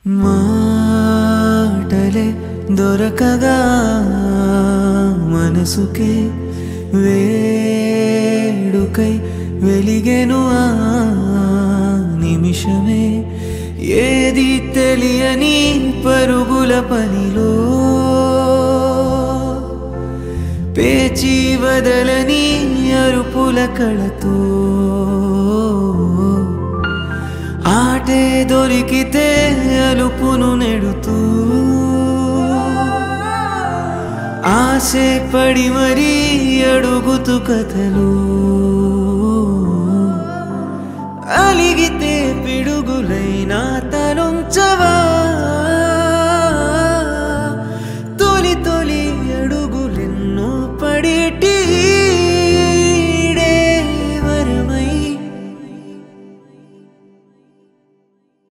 మాటలే దొరకగా మనసుకే వేడుకై వెలిగెను ఆ నిమిషమే ఏది తెలియని పరుగుల పనిలో పేచి వదలని అరుపుల కళతో ఆటే దొరికితే అలుపును నెడుతూ ఆశే పడి మరీ అడుగుతూ కథలు అలిగితే పిడుగులైనా తలుంచా